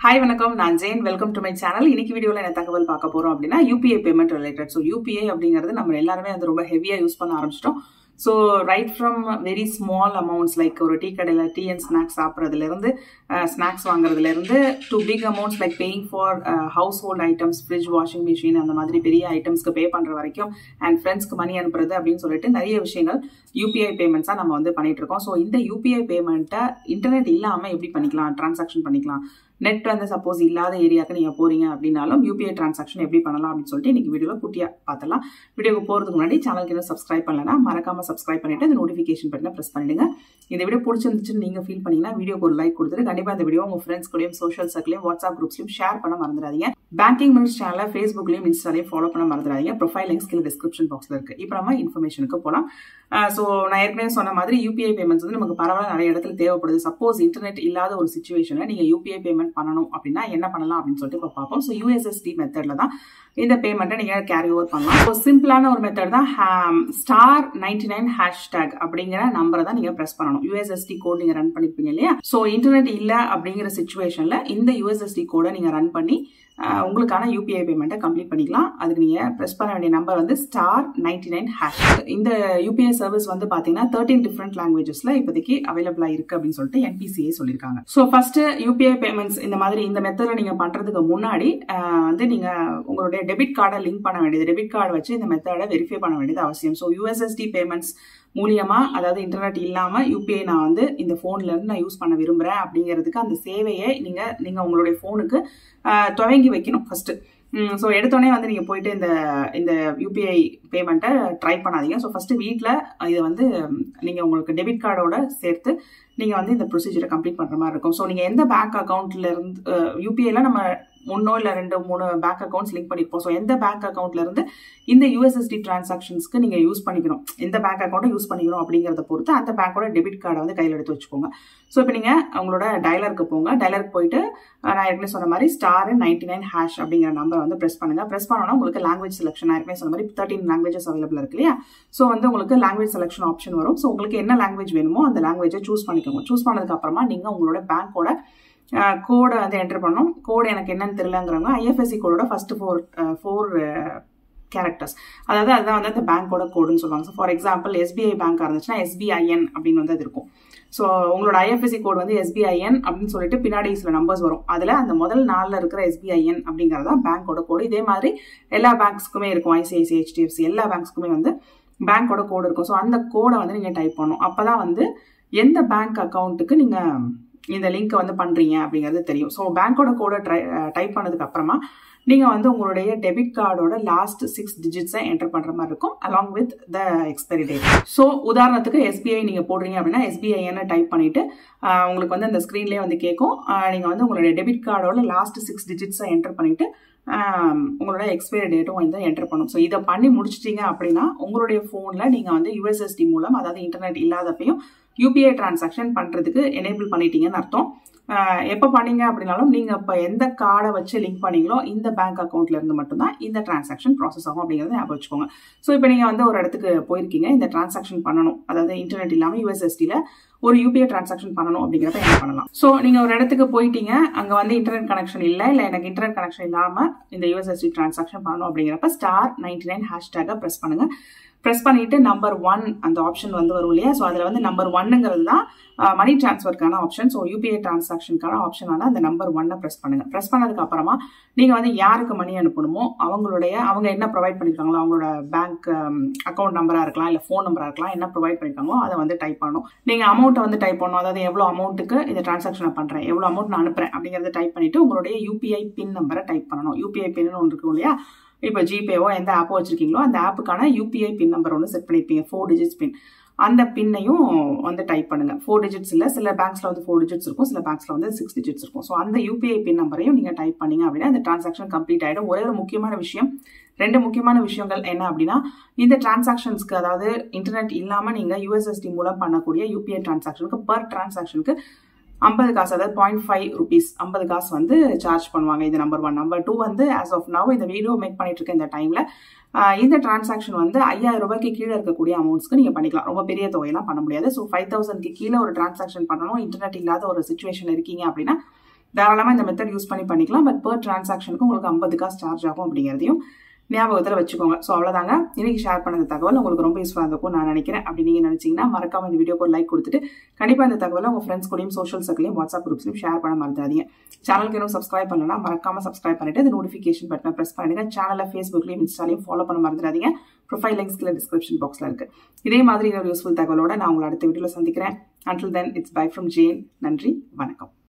hi வணக்கம் நான் Jain welcome to my channel இன்னைக்கு வீடியோல என்ன தகவல் பார்க்க போறோம் அப்படின்னா UPI payment related so UPI அப்படிங்கிறது நம்ம எல்லாருமே வந்து ரொம்ப ஹெவியா யூஸ் பண்ண ஆரம்பிச்சிட்டோம் so right from very small amounts like ஒரு டீ கடையில் டீ அண்ட் ஸ்நாக்ஸ் சாப்பிட்றதுலேருந்து ஸ்நாக்ஸ் வாங்குறதுலேருந்து to big amounts like paying for house hold items fridge washing machine அந்த மாதிரி பெரிய ஐட்டம்ஸ்க்கு பே பண்ணுற வரைக்கும் அண்ட் ஃப்ரெண்ட்ஸ்க்கு மணி அனுப்புறது அப்படின்னு சொல்லிட்டு நிறைய விஷயங்கள் யூபிஐ பேமெண்ட்ஸாக நம்ம வந்து பண்ணிட்டு இருக்கோம் ஸோ இந்த யூபிஐ பேமெண்ட்டை இன்டர்நெட் இல்லாமல் எப்படி பண்ணிக்கலாம் டிரான்சாக்ஷன் பண்ணிக்கலாம் நெட் வந்து சப்போஸ் இல்லாத ஏரியாவுக்கு நீங்கள் போறீங்க அப்படின்னாலும் யூபிஐ டிரான்சாக்ஷன் எப்படி பண்ணலாம் அப்படின்னு சொல்லிட்டு இன்னைக்கு வீடியோவில் குட்டியாக பார்த்தலாம் வீடியோக்கு போகிறதுக்கு முன்னாடி சேனலுக்கு இன்னும் சப்ஸ்கிரைப் பண்ணலன்னா மறக்காம சப்ஸ்கிரைப் பண்ணிட்டு அந்த நோட்டிஃபிகேஷன் பட்டனை ப்ரெஸ் பண்ணிடுங்க இந்த வீடியோ பிடிச்சிருந்துச்சுன்னு நீங்கள் ஃபீல் பண்ணீங்கன்னா வீடியோக்கு ஒரு லைக் கொடுத்துட்டு கண்டிப்பாக இந்த வீடியோ உங்கள் ஃப்ரெண்ட்ஸ் கூடயும் சோஷியல் சர்க்கிளையும் வாட்ஸ்அப் குரூப்ஸ்லையும் ஷேர் பண்ண மறந்துடாதீங்க பேங்கிங் மினிட்ஸ் சேனலை ஃபேஸ்புக்லையும் இன்ஸ்டாலையும் ஃபாலோ பண்ண மறந்துடாதீங்க ப்ரொஃபைல் லிங்க் கீழே டிஸ்கிரிப்ஷன் பாக்ஸில் இருக்குது இப்போ நம்ம இன்ஃபர்மேஷனுக்கு போகலாம் ஸோ நான் ஏற்கனவே சொன்ன மாதிரி யூபிஐ பேமெண்ட்ஸ் வந்து நமக்கு பரவாயில்ல நிறைய இடத்துல தேவைப்படுது சப்போஸ் இன்டர்நெட் இல்லாத ஒரு சுச்சுவேஷனில் நீங்கள் யூபிஐ பேமெண்ட் பண்ணணும் அப்படின்னா என்ன பண்ணலாம் அப்படின்னு சொல்லிட்டு இப்போ பார்ப்போம் ஸோ யூஎஸ்எஸ்டி மெத்தடில் தான் இந்த பேமெண்ட்டை நீங்கள் கேரி ஓவர் பண்ணலாம் ஸோ சிம்பிளான ஒரு மெத்தட் தான் ஸ்டார் நைன்டி நைன் ஹேஷ்டேக் அப்படிங்கிற நம்பரை தான் நீங்கள் ப்ரெஸ் பண்ணணும் யூஎஸ்எஸ்டி கோட் நீங்கள் ரன் பண்ணிருப்பீங்க இல்லையா ஸோ இன்டர்நெட் இல்லை அப்படிங்கிற சுச்சுவேஷனில் இந்த யூஎஸ்எஸ்டி கோடை நீங்கள் ரன் பண்ணி உங்களுக்கான யூபிஐ பேமெண்ட்டை கம்ப்ளீட் பண்ணிக்கலாம் அதுக்கு நீங்கள் ப்ரெஸ் பண்ண வேண்டிய நம்பர் வந்து ஸ்டார் நைன்டி நைன் ஹேஷ் இந்த யூபிஐ சர்வீஸ் வந்து பார்த்தீங்கன்னா தேர்ட்டின் டிஃப்ரெண்ட் லாங்குவேஜஸ்ல இப்போதைக்கு அவைலபிளாக இருக்கு அப்படின்னு சொல்லிட்டு என்பிசிஏ சொல்லியிருக்காங்க ஸோ ஃபர்ஸ்ட் யூபிஐ பேமெண்ட்ஸ் இந்த மாதிரி இந்த மெத்தடில் நீங்கள் பண்ணுறதுக்கு முன்னாடி வந்து நீங்கள் உங்களுடைய டெபிட் கார்டை லிங்க் பண்ண வேண்டியது டெபிட் கார்டு வச்சு இந்த மெத்தடை வெரிஃபை பண்ண வேண்டியது அவசியம் ஸோ யூஎஸ்எஸ்டி பேமெண்ட்ஸ் மூலியமா அதாவது இன்டர்நெட் இல்லாம யூபிஐ நான் வந்து இந்த போன்ல இருந்து நான் யூஸ் பண்ண விரும்புறேன் அப்படிங்கிறதுக்கு அந்த சேவையை நீங்க நீங்க உங்களுடைய போனுக்கு துவங்கி வைக்கணும் ஃபர்ஸ்ட் ஸோ எடுத்தோடனே வந்து நீங்கள் போயிட்டு இந்த இந்த யூபிஐ பேமெண்ட்டை ட்ரை பண்ணாதீங்க ஸோ ஃபஸ்ட்டு வீட்டில் இதை வந்து நீங்கள் உங்களுக்கு டெபிட் கார்டோட சேர்த்து நீங்கள் வந்து இந்த ப்ரொசீஜரை கம்ப்ளீட் பண்ணுற மாதிரி இருக்கும் ஸோ நீங்கள் எந்த பேங்க் அக்கௌண்ட்ல இருந்து யூபிஐல நம்ம ஒன்னோ இல்லை ரெண்டு மூணு பேங்க் அக்கௌண்ட்ஸ் லிங்க் பண்ணியிருப்போம் ஸோ எந்த பேங்க் அக்கௌண்ட்ல இருந்து இந்த யூஎஸ்எஸ்டி டிரான்சாக்ஷன்ஸ்க்கு நீங்கள் யூஸ் பண்ணிக்கணும் எந்த பேங்க் அக்கௌண்ட்டை யூஸ் பண்ணிக்கணும் அப்படிங்கிறத பொறுத்து அந்த பேங்க்கோட டெபிட் கார்டை வந்து கையில் எடுத்து வச்சுக்கோங்க ஸோ இப்போ நீங்கள் உங்களோட டைலருக்கு போங்க டைலருக்கு போயிட்டு நான் ஏற்கனவே சொன்ன மாதிரி ஸ்டார் நைன்டி நைன் ஹேஷ் அப்படிங்கிற நம்பரை வந்து ப்ரெஸ் பண்ணுங்க ப்ரெஸ் பண்ணோன்னா உங்களுக்கு லாங்குவேஜ் செலக்ஷன் நான் ஏற்கனவே சொன்ன மாதிரி தேர்ட்டின் லாங்குவேஜஸ் அவைலபிள் இருக்கு இல்லையா ஸோ வந்து உங்களுக்கு லாங்குவேஜ் செலக்ஷன் ஆப்ஷன் வரும் ஸோ உங்களுக்கு என்ன லாங்குவேஜ் வேணுமோ அந்த லாங்குவேஜை சூஸ் பண்ணிக்கோங்க சூஸ் பண்ணதுக்கு அப்புறமா நீங்கள் உங்களோட பேங்க்கோட கோடை வந்து என்டர் பண்ணணும் கோடு எனக்கு என்னன்னு தெரியலங்கிறவங்க ஐஎஃப்எஸ்சி கோடோட ஃபர்ஸ்ட் ஃபோர் ஃபோர் கேரக்டர்ஸ் அதாவது அதுதான் வந்து அந்த பேங்க்கோட கோடுன்னு சொல்லுவாங்க ஸோ ஃபார் எக்ஸாம்பிள் எஸ்பிஐ பேங்காக இருந்துச்சுன்னா எஸ்பிஐஎன் அப்படின்னு வந்து அது இருக்கும் ஸோ உங்களோட ஐஎஃப்எஸ்சி கோட் வந்து எஸ்பிஐஎன் அப்படின்னு சொல்லிட்டு பின்னாடி சில நம்பர்ஸ் வரும் அதில் அந்த முதல் நாளில் இருக்கிற எஸ்பிஐஎன் அப்படிங்கிறதா பேங்க்கோட கோடு இதே மாதிரி எல்லா பேங்க்ஸ்க்குமே இருக்கும் ஐசிஐசி ஹெச்டிஎஃப்சி எல்லா பேங்க்ஸ்க்குமே வந்து பேங்க்கோட கோடு இருக்கும் ஸோ அந்த கோடை வந்து நீங்கள் டைப் பண்ணணும் அப்போ தான் வந்து எந்த பேங்க் அக்கௌண்ட்டுக்கு நீங்கள் இந்த லிங்க்கை வந்து பண்ணுறீங்க அப்படிங்கிறது தெரியும் ஸோ பேங்க்கோட கோடை ட்ரை டைப் பண்ணதுக்கு அப்புறமா நீங்கள் வந்து உங்களுடைய டெபிட் கார்டோட லாஸ்ட் சிக்ஸ் டிஜிட்ஸை என்டர் பண்ணுற மாதிரி இருக்கும் along with the expiry date so உதாரணத்துக்கு எஸ்பிஐ நீங்கள் போடுறீங்க அப்படின்னா எஸ்பிஐன்னு டைப் பண்ணிவிட்டு உங்களுக்கு வந்து அந்த ஸ்க்ரீன்லேயே வந்து கேட்கும் நீங்கள் வந்து உங்களுடைய டெபிட் கார்டோட லாஸ்ட் சிக்ஸ் டிஜிட்ஸை என்டர் பண்ணிவிட்டு உங்களோட எக்ஸ்பைரி டேட்டும் வந்து என்டர் பண்ணும் ஸோ இதை பண்ணி முடிச்சிட்டிங்க அப்படின்னா உங்களுடைய ஃபோனில் நீங்கள் வந்து யூஎஸ்எஸ்டி மூலம் அதாவது இன்டர்நெட் இல்லாதப்பையும் யூபிஐ டிரான்சாக்ஷன் பண்ணுறதுக்கு எனேபிள் பண்ணிட்டீங்கன்னு அர்த்தம் எப்போ பண்ணீங்க அப்படின்னாலும் நீங்கள் இப்போ எந்த கார்டை வச்சு லிங்க் பண்ணீங்களோ இந்த பேங்க் அக்கௌண்ட்ல இருந்து மட்டும்தான் இந்த டிரான்சாக்ஷன் ப்ராசஸ் ஆகும் அப்படிங்கிறத ஞாபகம் வச்சுக்கோங்க ஸோ இப்போ நீங்கள் வந்து ஒரு இடத்துக்கு போயிருக்கீங்க இந்த டிரான்சாக்ஷன் பண்ணணும் அதாவது இன்டர்நெட் இல்லாமல் யூஎஸ்எஸ்டியில் ஒரு யூபிஐ டிரான்சாக்ஷன் பண்ணணும் அப்படிங்கிறத என்ன பண்ணலாம் ஸோ நீங்கள் ஒரு இடத்துக்கு போயிட்டீங்க அங்கே வந்து இன்டர்நெட் கனெக்ஷன் இல்லை இல்லை எனக்கு இன்டர்நெட் கனெக்ஷன் இல்லாமல் இந்த யூஎஸ்எஸ்டி டிரான்சாக்ஷன் பண்ணணும் அப்படிங்கிறப்ப ஸ்டார் நைன்டி நைன் ஹேஷ்டேக்கை ப்ரெஸ் பண்ணுங்க ப்ரெஸ் பண்ணிட்டு நம்பர் ஒன் அந்த ஆப்ஷன் வந்து வரும் இல்லையா ஸோ அதில் வந்து நம்பர் ஒன்னுங்கிறது தான் மணி டிரான்ஸ்ஃபருக்கான ஆப்ஷன் ஸோ யூபிஐ டிரான்சாக்ஷனுக்கான ஆப்ஷனான அந்த நம்பர் ஒன்னை ப்ரெஸ் பண்ணுங்க ப்ரெஸ் பண்ணதுக்கு அப்புறமா நீங்கள் வந்து யாருக்கு மணி அனுப்பணுமோ அவங்களுடைய அவங்க என்ன ப்ரொவைட் பண்ணியிருக்காங்களோ அவங்களோட பேங்க் அக்கௌண்ட் நம்பராக இருக்கலாம் இல்லை ஃபோன் நம்பராக இருக்கலாம் என்ன ப்ரொவைட் பண்ணியிருக்காங்களோ அதை வந்து டைப் பண்ணணும் நீங்கள் அமௌண்ட்டை வந்து டைப் பண்ணணும் அதாவது எவ்வளோ அமௌண்ட்டுக்கு இந்த டிரான்சாக்ஷன் பண்ணுறேன் எவ்வளோ அமௌண்ட் நான் அனுப்புறேன் அப்படிங்கிறத டைப் பண்ணிட்டு உங்களுடைய யூபிஐ பின் நம்பரை டைப் பண்ணணும் யூபிஐ பின்னு ஒன்று இருக்கும் இல்லையா இப்போ ஜிபேவோ எந்த ஆப்போ வச்சிருக்கீங்களோ அந்த ஆப்புக்கான யூபிஐ பின் நம்பர் ஒன்று செட் பண்ணியிருப்பீங்க ஃபோர் டிஜிட்ஸ் பின் அந்த பின்னையும் வந்து டைப் பண்ணுங்க ஃபோர் டிஜிட்ஸ் இல்லை சில பேங்க்ஸ்ல வந்து ஃபோர் டிஜிட்ஸ் இருக்கும் சில பேங்க்ஸ்ல வந்து சிக்ஸ் டிஜிட்ஸ் இருக்கும் ஸோ அந்த யூபிஐ பின் நம்பரையும் நீங்க டைப் பண்ணீங்க அப்படின்னா அந்த டிரான்சாக்ஷன் கம்ப்ளீட் ஆயிடும் ஒரே ஒரு முக்கியமான விஷயம் ரெண்டு முக்கியமான விஷயங்கள் என்ன அப்படின்னா இந்த டிரான்சாக்ஷன்ஸ்க்கு அதாவது இன்டர்நெட் இல்லாம நீங்க யூஎஸ்எஸ்டி மூலம் பண்ணக்கூடிய யூபிஐ டிரான்சாக்ஷனுக்கு பர் டிரான்சாக்ஷனுக்கு ஐம்பது காசு அதாவது பாயிண்ட் ஃபைவ் ருபீஸ் ஐம்பது காசு வந்து சார்ஜ் பண்ணுவாங்க இது நம்பர் ஒன் நம்பர் டூ வந்து ஆஸ் ஆஃப் நவ் இந்த வீடியோ மேக் பண்ணிட்டு இருக்க இந்த டைம்ல இந்த டிரான்சாக்ஷன் வந்து ஐயாயிரம் ரூபாய்க்கு கீழே இருக்கக்கூடிய அமௌண்ட்ஸ்க்கு நீங்க பண்ணிக்கலாம் ரொம்ப பெரிய தொகையெல்லாம் பண்ண முடியாது ஸோ ஃபைவ் தௌசண்ட்க்கு கீழே ஒரு டிரான்சாக்ஷன் பண்ணணும் இன்டர்நெட் இல்லாத ஒரு சுச்சுவேஷன் இருக்கீங்க அப்படின்னா தாராளமாக இந்த மெத்தட் யூஸ் பண்ணி பண்ணிக்கலாம் பட் per டிரான்சாக்ஷனுக்கு உங்களுக்கு ஐம்பது காசு சார்ஜ் ஆகும் அப்படிங்கிறதையும் ஞாபகத்தில் வச்சுக்கோங்க ஸோ அவ்வளோதாங்க இன்னைக்கு ஷேர் பண்ண இந்த தகவல் உங்களுக்கு ரொம்ப யூஸ்ஃபுல்லாக இருக்கும் நான் நினைக்கிறேன் அப்படி நீங்கள் நினச்சிங்கன்னா மறக்காம இந்த வீடியோக்கு ஒரு லைக் கொடுத்துட்டு கண்டிப்பாக இந்த தகவலை உங்கள் ஃப்ரெண்ட்ஸ் கூடயும் சோஷியல் சர்க்கிளையும் வாட்ஸ்அப் குரூப்ஸ்லையும் ஷேர் பண்ண மறந்துடாதீங்க சேனலுக்கு இன்னும் சப்ஸ்கிரைப் பண்ணலன்னா மறக்காம சப்ஸ்கிரைப் பண்ணிட்டு அந்த நோட்டிஃபிகேஷன் பட்டனை ப்ரெஸ் பண்ணிடுங்க சேனலை ஃபேஸ்புக்லையும் இன்ஸ்டாலையும் ஃபாலோ பண்ண மறந்துடாதீங்க ப்ரொஃபைல் லிங்க்ஸ் கீழே டிஸ்கிரிப்ஷன் பாக்ஸில் இருக்கு இதே மாதிரி இன்னொரு யூஸ்ஃபுல் தகவலோட நான் உங்களை அடுத்த வீடியோவில் சந்திக்கிறேன் until then it's bye from Jane நன்றி வணக்கம்